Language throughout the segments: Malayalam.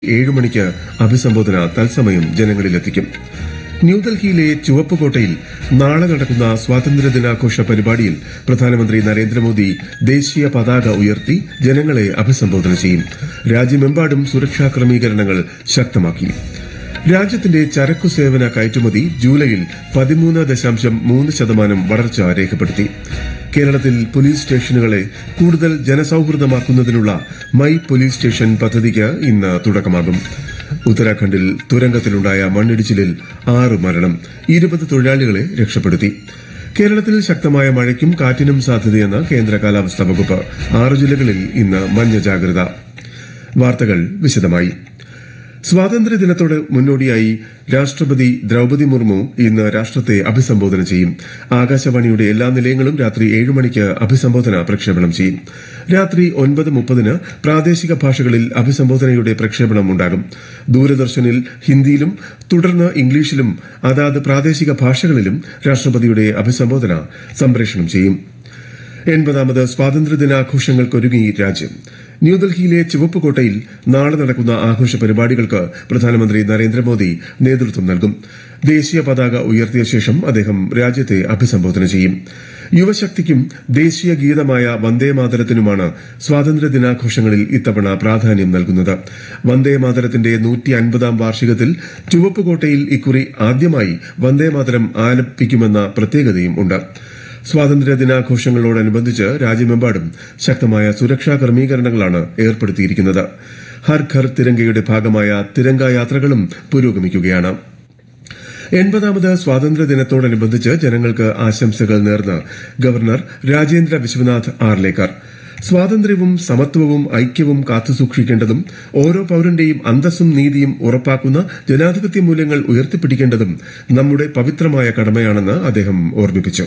ഏഴ് മണിക്ക് അഭിസംബോധന തത്സമയം ജനങ്ങളിലെത്തിക്കും ന്യൂഡൽഹിയിലെ ചുവപ്പുകോട്ടയിൽ നാളെ നടക്കുന്ന സ്വാതന്ത്ര്യദിനാഘോഷ പരിപാടിയിൽ പ്രധാനമന്ത്രി നരേന്ദ്രമോദി ദേശീയ പതാക ഉയർത്തി ജനങ്ങളെ അഭിസംബോധന ചെയ്യും രാജ്യമെമ്പാടും സുരക്ഷാ ക്രമീകരണങ്ങൾ ശക്തമാക്കി രാജ്യത്തിന്റെ ചരക്കു സേവന കയറ്റുമതി ജൂലൈയിൽ പതിമൂന്ന് ദശാംശം മൂന്ന് ശതമാനം വളർച്ച രേഖപ്പെടുത്തി കേരളത്തിൽ പോലീസ് സ്റ്റേഷനുകളെ കൂടുതൽ ജനസൌഹൃദമാക്കുന്നതിനുള്ള മൈ പോലീസ് സ്റ്റേഷൻ പദ്ധതിക്ക് ഇന്ന് തുടക്കമാകും ഉത്തരാഖണ്ഡിൽ തുരങ്കത്തിലുണ്ടായ മണ്ണിടിച്ചിലിൽ ആറ് മരണം ഇരുപത് തൊഴിലാളികളെ രക്ഷപ്പെടുത്തി കേരളത്തിൽ ശക്തമായ മഴയ്ക്കും കാറ്റിനും സാധ്യതയെന്ന് കേന്ദ്ര കാലാവസ്ഥാ വകുപ്പ് ആറ് ജില്ലകളിൽ ഇന്ന് മഞ്ഞ ജാഗ്രത വാർത്തകൾ വിശദമായി സ്വാതന്ത്ര്യദിനത്തോട് മുന്നോടിയായി രാഷ്ട്രപതി ദ്രൌപതി മുർമു ഇന്ന് രാഷ്ട്രത്തെ അഭിസംബോധന ചെയ്യും ആകാശവാണിയുടെ എല്ലാ നിലയങ്ങളും രാത്രി ഏഴ് മണിക്ക് അഭിസംബോധന പ്രക്ഷേപണം ചെയ്യും രാത്രി ഒൻപത് മുപ്പതിന് പ്രാദേശിക ഭാഷകളിൽ അഭിസംബോധനയുടെ പ്രക്ഷേപണം ഉണ്ടാകും ദൂരദർശനിൽ ഹിന്ദിയിലും തുടർന്ന് ഇംഗ്ലീഷിലും അതാത് പ്രാദേശിക ഭാഷകളിലും രാഷ്ട്രപതിയുടെ അഭിസംബോധന സംപ്രേഷണം ചെയ്യും എൺപതാമത് സ്വാതന്ത്ര്യദിനാഘോഷങ്ങൾക്കൊരുങ്ങി രാജ്യം ന്യൂഡൽഹിയിലെ ചുവപ്പുകോട്ടയിൽ നാളെ നടക്കുന്ന ആഘോഷ പരിപാടികൾക്ക് പ്രധാനമന്ത്രി നരേന്ദ്രമോദി നേതൃത്വം നൽകും ദേശീയ പതാക ഉയർത്തിയ ശേഷം അദ്ദേഹം രാജ്യത്തെ അഭിസംബോധന ചെയ്യും യുവശക്തിക്കും ദേശീയ ഗീതമായ വന്ദേമാതരത്തിനുമാണ് സ്വാതന്ത്ര്യദിനാഘോഷങ്ങളിൽ ഇത്തവണ പ്രാധാന്യം നൽകുന്നത് വന്ദേമാതരത്തിന്റെ നൂറ്റി അൻപതാം വാർഷികത്തിൽ ചുവപ്പുകോട്ടയിൽ ഇക്കുറി ആദ്യമായി വന്ദേമാതരം ആലപിക്കുമെന്ന പ്രത്യേകതയും ഉണ്ട് സ്വാതന്ത്ര്യ ദിനാഘോഷങ്ങളോടനുബന്ധിച്ച് രാജ്യമെമ്പാടും ശക്തമായ സുരക്ഷാ ക്രമീകരണങ്ങളാണ് ഏർപ്പെടുത്തിയിരിക്കുന്നത് ഹർ ഘർ തിരങ്കയുടെ ഭാഗമായ തിരങ്ക യാത്രകളും പുരോഗമിക്കുകയാണ് എൺപതാമത് സ്വാതന്ത്ര്യദിനത്തോടനുബന്ധിച്ച് ജനങ്ങൾക്ക് ആശംസകൾ നേർന്ന് ഗവർണർ രാജേന്ദ്ര വിശ്വനാഥ് ആർലേക്കർ സ്വാതന്ത്ര്യവും സമത്വവും ഐക്യവും കാത്തുസൂക്ഷിക്കേണ്ടതും ഓരോ പൌരന്റെയും അന്തസ്സും നീതിയും ഉറപ്പാക്കുന്ന ജനാധിപത്യ മൂല്യങ്ങൾ ഉയർത്തിപ്പിടിക്കേണ്ടതും നമ്മുടെ പവിത്രമായ കടമയാണെന്ന് അദ്ദേഹം ഓർമ്മിപ്പിച്ചു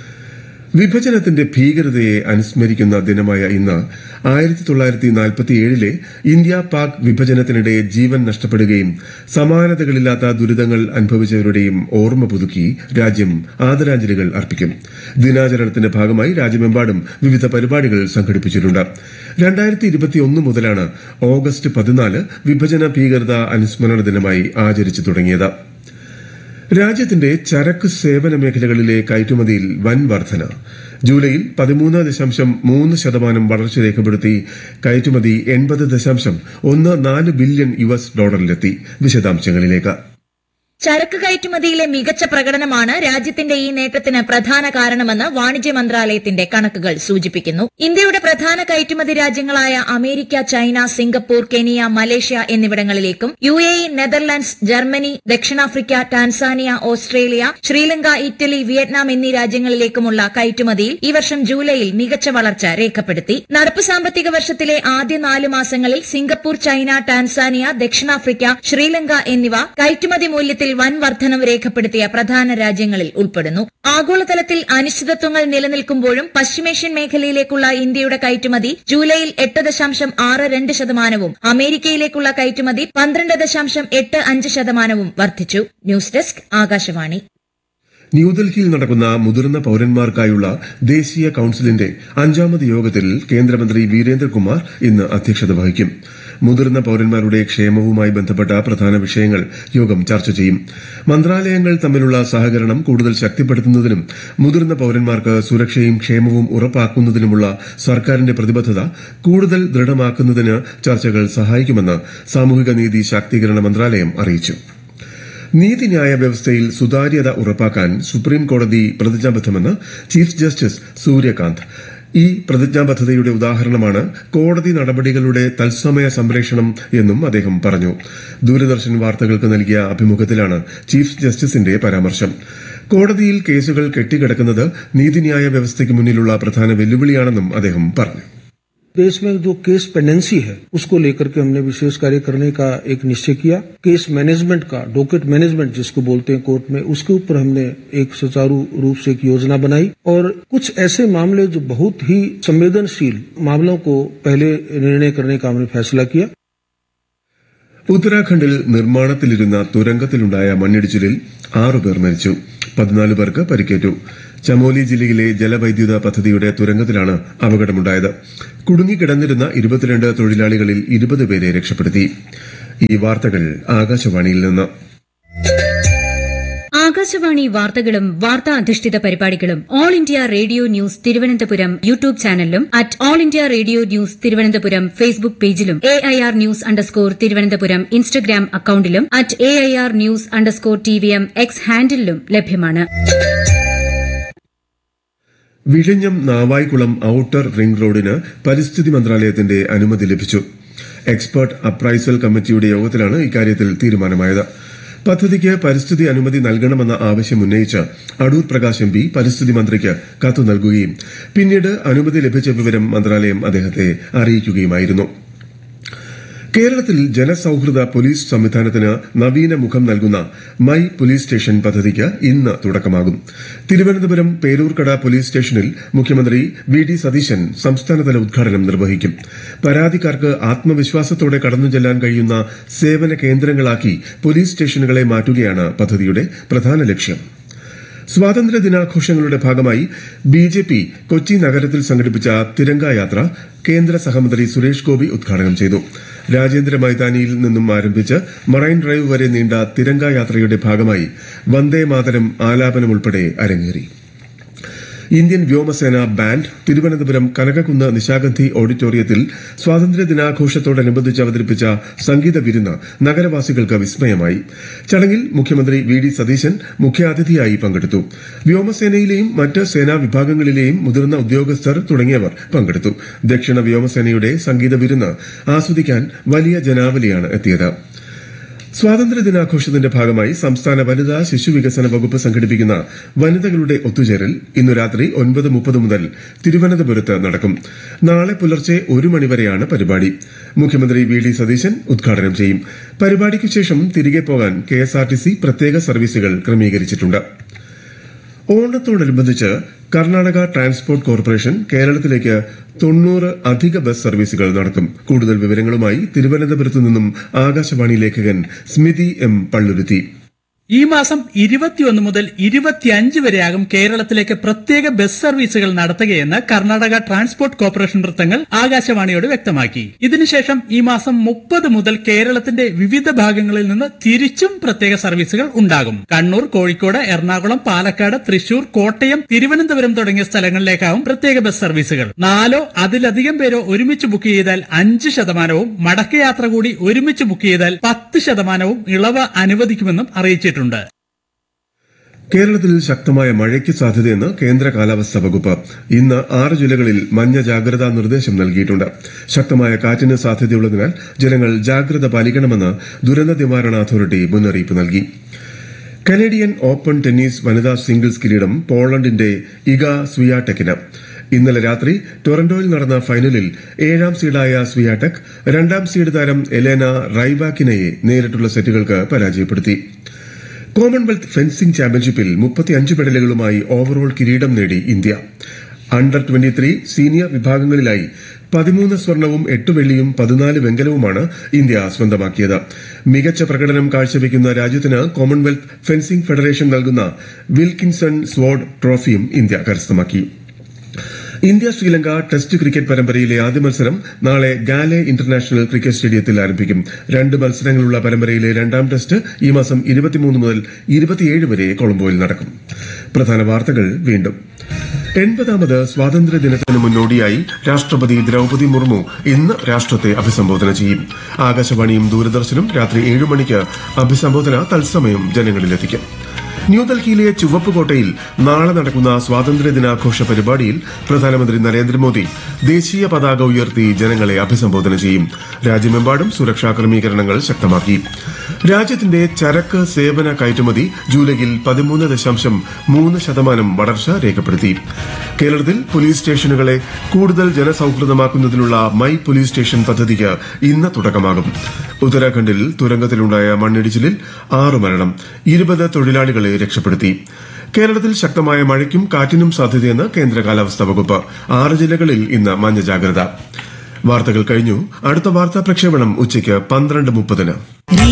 വിഭജനത്തിന്റെ ഭീകരതയെ അനുസ്മരിക്കുന്ന ദിനമായ ഇന്ന് ആയിരത്തി തൊള്ളായിരത്തി നാൽപ്പത്തിയേഴിലെ ഇന്ത്യ പാക് വിഭജനത്തിനിടെ ജീവൻ നഷ്ടപ്പെടുകയും സമാനതകളില്ലാത്ത ദുരിതങ്ങൾ അനുഭവിച്ചവരുടെയും ഓർമ്മ പുതുക്കി രാജ്യം ആദരാഞ്ജലികൾ അർപ്പിക്കും ദിനാചരണത്തിന്റെ ഭാഗമായി രാജ്യമെമ്പാടും വിവിധ പരിപാടികൾ സംഘടിപ്പിച്ചിട്ടുണ്ട് രണ്ടായിരത്തി ഇരുപത്തിയൊന്ന് മുതലാണ് ഓഗസ്റ്റ് പതിനാല് വിഭജന ഭീകരത അനുസ്മരണ ദിനമായി ആചരിച്ചു തുടങ്ങിയത് രാജ്യത്തിന്റെ ചരക്ക് സേവന മേഖലകളിലെ കയറ്റുമതിയിൽ വൻ വർധന ജൂലൈയിൽ പതിമൂന്ന് ദശാംശം മൂന്ന് ശതമാനം വളർച്ച രേഖപ്പെടുത്തി കയറ്റുമതി എൺപത് ദശാംശം ഒന്ന് നാല് ബില്യൺ യു എസ് ഡോളറിലെത്തി വിശദാംശങ്ങളിലേക്ക് ചരക്ക് കയറ്റുമതിയിലെ മികച്ച പ്രകടനമാണ് രാജ്യത്തിന്റെ ഈ നേട്ടത്തിന് പ്രധാന കാരണമെന്ന് വാണിജ്യ മന്ത്രാലയത്തിന്റെ കണക്കുകൾ സൂചിപ്പിക്കുന്നു ഇന്ത്യയുടെ പ്രധാന കയറ്റുമതി രാജ്യങ്ങളായ America China Singapore Kenya Malaysia എന്നിവിടങ്ങളിലേക്കും U A E Netherlands Germany ദക്ഷിണാഫ്രിക്ക Tanzania Australia Sri Lanka Italy Vietnam എന്നീ രാജ്യങ്ങളിലേക്കുമുള്ള കയറ്റുമതിയിൽ ഈ വർഷം ജൂലൈയിൽ മികച്ച വളർച്ച രേഖപ്പെടുത്തി നടപ്പ് സാമ്പത്തിക വർഷത്തിലെ ആദ്യ നാല് മാസങ്ങളിൽ സിംഗപ്പൂർ ചൈന ടാൻസാനിയ ദക്ഷിണാഫ്രിക്ക ശ്രീലങ്ക എന്നിവ കയറ്റുമതി മൂല്യത്തിൽ വൻ വർധനവ് രേഖപ്പെടുത്തിയ പ്രധാന രാജ്യങ്ങളിൽ ഉൾപ്പെടുന്നു ആഗോളതലത്തിൽ അനിശ്ചിതത്വങ്ങൾ നിലനിൽക്കുമ്പോഴും പശ്ചിമേഷ്യൻ മേഖലയിലേക്കുള്ള ഇന്ത്യയുടെ കയറ്റുമതി ജൂലൈയിൽ എട്ട് ദശാംശം ആറ് രണ്ട് ശതമാനവും അമേരിക്കയിലേക്കുള്ള കയറ്റുമതി പന്ത്രണ്ട് ദശാംശം എട്ട് അഞ്ച് ശതമാനവും വർദ്ധിച്ചു ന്യൂസ് ഡെസ്ക് ആകാശവാണി ന്യൂഡൽഹിയിൽ നടക്കുന്ന മുതിർന്ന പൌരന്മാർക്കായുള്ള ദേശീയ കൌൺസിലിന്റെ അഞ്ചാമത് യോഗത്തിൽ കേന്ദ്രമന്ത്രി വീരേന്ദ്രകുമാർ ഇന്ന് അധ്യക്ഷത വഹിക്കും മുതിർന്ന പൌരന്മാരുടെ ക്ഷേമവുമായി ബന്ധപ്പെട്ട പ്രധാന വിഷയങ്ങൾ യോഗം ചർച്ച ചെയ്യും മന്ത്രാലയങ്ങൾ തമ്മിലുള്ള സഹകരണം കൂടുതൽ ശക്തിപ്പെടുത്തുന്നതിനും മുതിർന്ന പൌരന്മാർക്ക് സുരക്ഷയും ക്ഷേമവും ഉറപ്പാക്കുന്നതിനുമുള്ള സർക്കാരിന്റെ പ്രതിബദ്ധത കൂടുതൽ ദൃഢമാക്കുന്നതിന് ചർച്ചകൾ സഹായിക്കുമെന്ന് സാമൂഹിക നീതി ശാക്തീകരണ മന്ത്രാലയം അറിയിച്ചു നീതിന്യായ വ്യവസ്ഥയിൽ സുതാര്യത ഉറപ്പാക്കാൻ സുപ്രീം കോടതി പ്രതിജ്ഞാബദ്ധമെന്ന് ചീഫ് ജസ്റ്റിസ് സൂര്യകാന്ത് ഈ പ്രതിജ്ഞാബദ്ധതയുടെ ഉദാഹരണമാണ് കോടതി നടപടികളുടെ തത്സമയ സംപ്രേഷണം എന്നും അദ്ദേഹം പറഞ്ഞു ദൂരദർശൻ വാർത്തകൾക്ക് നൽകിയ അഭിമുഖത്തിലാണ് ചീഫ് ജസ്റ്റിസിന്റെ പരാമർശം കോടതിയിൽ കേസുകൾ കെട്ടിക്കിടക്കുന്നത് നീതിന്യായ വ്യവസ്ഥയ്ക്ക് മുന്നിലുള്ള പ്രധാന വെല്ലുവിളിയാണെന്നും അദ്ദേഹം പറഞ്ഞു देश में जो केस पेंडेंसी है उसको लेकर के हमने विशेष कार्य करने का एक निश्चय किया केस मैनेजमेंट का डॉकेट मैनेजमेंट जिसको बोलते हैं कोर्ट में उसके ऊपर हमने एक सुचारू रूप से एक योजना बनाई और कुछ ऐसे मामले जो बहुत ही संवेदनशील मामलों को पहले निर्णय करने का हमने फैसला किया ഉത്തരാഖണ്ഡിൽ നിർമ്മാണത്തിലിരുന്ന തുരങ്കത്തിലുണ്ടായ മണ്ണിടിച്ചിലിൽ ആറുപേർ മരിച്ചു പതിനാല് പേർക്ക് പരിക്കേറ്റു ചമോലി ജില്ലയിലെ ജലവൈദ്യുത പദ്ധതിയുടെ തുരങ്കത്തിലാണ് അപകടമുണ്ടായത് കുടുങ്ങിക്കിടന്നിരുന്ന ഇരുപത്തിരണ്ട് തൊഴിലാളികളിൽ ഇരുപത് പേരെ രക്ഷപ്പെടുത്തി ഈ വാർത്തകൾ ആകാശവാണിയിൽ നിന്ന് ആകാശവാണി വാർത്തകളും വാർത്താ അധിഷ്ഠിത പരിപാടികളും all India radio news Thiruvananthapuram YouTube ചാനലിലും at all India radio news Thiruvananthapuram Facebook പേജിലും A I R news underscore Thiruvananthapuram Instagram അക്കൌണ്ടിലും at A I R news underscore T V M X ഹാൻഡിലും ലഭ്യമാണ് വിഴിഞ്ഞം നാവായിക്കുളം ഔട്ടർ റിംഗ് റോഡിന് പരിസ്ഥിതി മന്ത്രാലയത്തിന്റെ അനുമതി ലഭിച്ചു എക്സ്പേർട്ട് അപ്രൈസൽ കമ്മിറ്റിയുടെ യോഗത്തിലാണ് ഇക്കാര്യത്തിൽ തീരുമാനമായത് പദ്ധതിക്ക് പരിസ്ഥിതി അനുമതി നൽകണമെന്ന ആവശ്യം ഉന്നയിച്ച് അടൂർ പ്രകാശ് എം പി പരിസ്ഥിതി മന്ത്രിക്ക് കത്ത് നൽകുകയും പിന്നീട് അനുമതി ലഭിച്ച വിവരം മന്ത്രാലയം അദ്ദേഹത്തെ അറിയിക്കുകയുമായിരുന്നു കേരളത്തിൽ ജനസൌഹൃദ പോലീസ് സംവിധാനത്തിന് നവീന മുഖം നൽകുന്ന മൈ പോലീസ് സ്റ്റേഷൻ പദ്ധതിക്ക് ഇന്ന് തുടക്കമാകും തിരുവനന്തപുരം പേരൂർക്കട പോലീസ് സ്റ്റേഷനിൽ മുഖ്യമന്ത്രി വി ഡി സതീശൻ സംസ്ഥാനതല ഉദ്ഘാടനം നിർവഹിക്കും പരാതിക്കാർക്ക് ആത്മവിശ്വാസത്തോടെ കടന്നു ചെല്ലാൻ കഴിയുന്ന സേവന കേന്ദ്രങ്ങളാക്കി പോലീസ് സ്റ്റേഷനുകളെ മാറ്റുകയാണ് പദ്ധതിയുടെ പ്രധാന ലക്ഷ്യം സ്വാതന്ത്ര്യ ദിനാഘോഷങ്ങളുടെ ഭാഗമായി ബി ജെ പി കൊച്ചി നഗരത്തിൽ സംഘടിപ്പിച്ച തിരങ്കായാത്ര കേന്ദ്ര സഹമന്ത്രി സുരേഷ് ഗോപി ഉദ്ഘാടനം ചെയ്തു രാജേന്ദ്ര മൈതാനിയിൽ നിന്നും ആരംഭിച്ച് മറൈൻ ഡ്രൈവ് വരെ നീണ്ട തിരങ്കായാത്രയുടെ ഭാഗമായി വന്ദേ മാതരം ആലാപനം ഉൾപ്പെടെ അരങ്ങേറി ഇന്ത്യൻ വ്യോമസേന ബാൻഡ് തിരുവനന്തപുരം കനകക്കുന്ന് നിശാഗന്ധി ഓഡിറ്റോറിയത്തിൽ സ്വാതന്ത്ര്യ ദിനാഘോഷത്തോടനുബന്ധിച്ച് അവതരിപ്പിച്ച സംഗീത വിരുന്ന് നഗരവാസികൾക്ക് വിസ്മയമായി ചടങ്ങിൽ മുഖ്യമന്ത്രി വി ഡി സതീശൻ മുഖ്യാതിഥിയായി പങ്കെടുത്തു വ്യോമസേനയിലെയും മറ്റ് സേനാ വിഭാഗങ്ങളിലെയും മുതിർന്ന ഉദ്യോഗസ്ഥർ തുടങ്ങിയവർ പങ്കെടുത്തു ദക്ഷിണ വ്യോമസേനയുടെ സംഗീത വിരുന്ന് ആസ്വദിക്കാൻ വലിയ ജനാവലിയാണ് എത്തിയത് സ്വാതന്ത്ര്യ ദിനാഘോഷത്തിന്റെ ഭാഗമായി സംസ്ഥാന വനിതാ ശിശു വികസന വകുപ്പ് സംഘടിപ്പിക്കുന്ന വനിതകളുടെ ഒത്തുചേരൽ ഇന്നു രാത്രി ഒൻപത് മുപ്പത് മുതൽ തിരുവനന്തപുരത്ത് നടക്കും നാളെ പുലർച്ചെ ഒരു മണിവരെയാണ് പരിപാടി മുഖ്യമന്ത്രി വി ഡി സതീശൻ ഉദ്ഘാടനം ചെയ്യും പരിപാടിക്കു ശേഷം തിരികെ പോകാൻ കെഎസ്ആർടിസി പ്രത്യേക സർവീസുകൾ ക്രമീകരിച്ചിട്ടുണ്ട് ഓണത്തോടനുബന്ധിച്ച് കർണാടക ട്രാൻസ്പോർട്ട് കോർപ്പറേഷൻ കേരളത്തിലേക്ക് തൊണ്ണൂറ് അധിക ബസ് സർവീസുകൾ നടത്തും കൂടുതൽ വിവരങ്ങളുമായി തിരുവനന്തപുരത്ത് നിന്നും ആകാശവാണി ലേഖകൻ സ്മിതി എം പള്ളുരുത്തി ഈ മാസം ഇരുപത്തിയൊന്ന് മുതൽ ഇരുപത്തിയഞ്ച് വരെയാകും കേരളത്തിലേക്ക് പ്രത്യേക ബസ് സർവീസുകൾ നടത്തുകയെന്ന് കർണാടക ട്രാൻസ്പോർട്ട് കോർപ്പറേഷൻ വൃത്തങ്ങൾ ആകാശവാണിയോട് വ്യക്തമാക്കി ഇതിനുശേഷം ഈ മാസം മുപ്പത് മുതൽ കേരളത്തിന്റെ വിവിധ ഭാഗങ്ങളിൽ നിന്ന് തിരിച്ചും പ്രത്യേക സർവീസുകൾ ഉണ്ടാകും കണ്ണൂർ കോഴിക്കോട് എറണാകുളം പാലക്കാട് തൃശൂർ കോട്ടയം തിരുവനന്തപുരം തുടങ്ങിയ സ്ഥലങ്ങളിലേക്കാവും പ്രത്യേക ബസ് സർവീസുകൾ നാലോ അതിലധികം പേരോ ഒരുമിച്ച് ബുക്ക് ചെയ്താൽ അഞ്ച് ശതമാനവും മടക്കയാത്ര കൂടി ഒരുമിച്ച് ബുക്ക് ചെയ്താൽ പത്ത് ശതമാനവും ഇളവ് അനുവദിക്കുമെന്നും അറിയിച്ചിട്ടുണ്ട് കേരളത്തിൽ ശക്തമായ മഴയ്ക്ക് സാധ്യതയെന്ന് കേന്ദ്ര കാലാവസ്ഥാ വകുപ്പ് ഇന്ന് ആറ് ജില്ലകളിൽ മഞ്ഞ ജാഗ്രതാ നിർദ്ദേശം നൽകിയിട്ടുണ്ട് ശക്തമായ കാറ്റിന് സാധ്യതയുള്ളതിനാൽ ജനങ്ങൾ ജാഗ്രത പാലിക്കണമെന്ന് ദുരന്ത നിവാരണ അതോറിറ്റി മുന്നറിയിപ്പ് നൽകി കനേഡിയൻ ഓപ്പൺ ടെന്നീസ് വനിതാ സിംഗിൾസ് കിരീടം പോളണ്ടിന്റെ ഇഗ സ്വിയാടെക്കിന് ഇന്നലെ രാത്രി ടൊറന്റോയിൽ നടന്ന ഫൈനലിൽ ഏഴാം സീഡായ സ്വിയാടെക് രണ്ടാം സീഡ് താരം എലേന റൈബാക്കിനയെ നേരിട്ടുള്ള സെറ്റുകൾക്ക് പരാജയപ്പെടുത്തി കോമൺവെൽത്ത് ഫെൻസിംഗ് ചാമ്പ്യൻഷിപ്പിൽ മുപ്പത്തിയഞ്ച് മെഡലുകളുമായി ഓവറോൾ കിരീടം നേടി India under twenty three senior വിഭാഗങ്ങളിലായി പതിമൂന്ന് സ്വർണവും എട്ട് വെള്ളിയും പതിനാല് വെങ്കലവുമാണ് ഇന്ത്യ സ്വന്തമാക്കിയത് മികച്ച പ്രകടനം കാഴ്ചവെക്കുന്ന രാജ്യത്തിന് കോമൺവെൽത്ത് ഫെൻസിംഗ് ഫെഡറേഷൻ നൽകുന്ന വിൽക്കിൻസൺ സ്വാഡ് ട്രോഫിയും ഇന്ത്യ കരസ്ഥമാക്കി ഇന്ത്യ ശ്രീലങ്ക ടെസ്റ്റ് ക്രിക്കറ്റ് പരമ്പരയിലെ ആദ്യ മത്സരം നാളെ ഗാലെ ഇന്റർനാഷണൽ ക്രിക്കറ്റ് സ്റ്റേഡിയത്തിൽ ആരംഭിക്കും രണ്ട് മത്സരങ്ങളുള്ള പരമ്പരയിലെ രണ്ടാം ടെസ്റ്റ് ഈ മാസം ഇരുപത്തിമൂന്ന് മുതൽ ഇരുപത്തിയേഴ് വരെ കൊളംബോയിൽ നടക്കും പ്രധാന വാർത്തകൾ വീണ്ടും എൺപതാമത് സ്വാതന്ത്ര്യ ദിനത്തിന് മുന്നോടിയായി രാഷ്ട്രപതി ദ്രൌപതി മുർമു ഇന്ന് രാഷ്ട്രത്തെ അഭിസംബോധന ചെയ്യും ആകാശവാണിയും ദൂരദർശനും രാത്രി ഏഴ് മണിക്ക് അഭിസംബോധന തത്സമയം ജനങ്ങളിലെത്തിക്കും ന്യൂഡൽഹിയിലെ ചുവപ്പുകോട്ടയിൽ നാളെ നടക്കുന്ന സ്വാതന്ത്ര്യ ദിനാഘോഷ പരിപാടിയിൽ പ്രധാനമന്ത്രി നരേന്ദ്രമോദി ദേശീയ പതാക ഉയർത്തി ജനങ്ങളെ അഭിസംബോധന ചെയ്യും രാജ്യമെമ്പാടും സുരക്ഷാ ക്രമീകരണങ്ങൾ ശക്തമാക്കി രാജ്യത്തിന്റെ ചരക്ക് സേവന കയറ്റുമതി ജൂലൈയിൽ പതിമൂന്ന് ദശാംശം മൂന്ന് ശതമാനം വളർച്ച രേഖപ്പെടുത്തി കേരളത്തിൽ പോലീസ് സ്റ്റേഷനുകളെ കൂടുതൽ ജനസൌഹൃദമാക്കുന്നതിനുള്ള മൈ പോലീസ് സ്റ്റേഷൻ പദ്ധതിക്ക് ഇന്ന് തുടക്കമാകും ഉത്തരാഖണ്ഡിൽ തുരങ്കത്തിലുണ്ടായ മണ്ണിടിച്ചിലിൽ ആറ് മരണം ഇരുപത് തൊഴിലാളികളെ രക്ഷപ്പെടുത്തി കേരളത്തിൽ ശക്തമായ മഴയ്ക്കും കാറ്റിനും സാധ്യതയെന്ന് കേന്ദ്ര കാലാവസ്ഥാ വകുപ്പ് ആറ് ജില്ലകളിൽ ഇന്ന് മഞ്ഞ ജാഗ്രത വാർത്തകൾ കഴിഞ്ഞു അടുത്ത വാർത്താ പ്രക്ഷേപണം ഉച്ചയ്ക്ക് പന്ത്രണ്ട് മുപ്പതിന്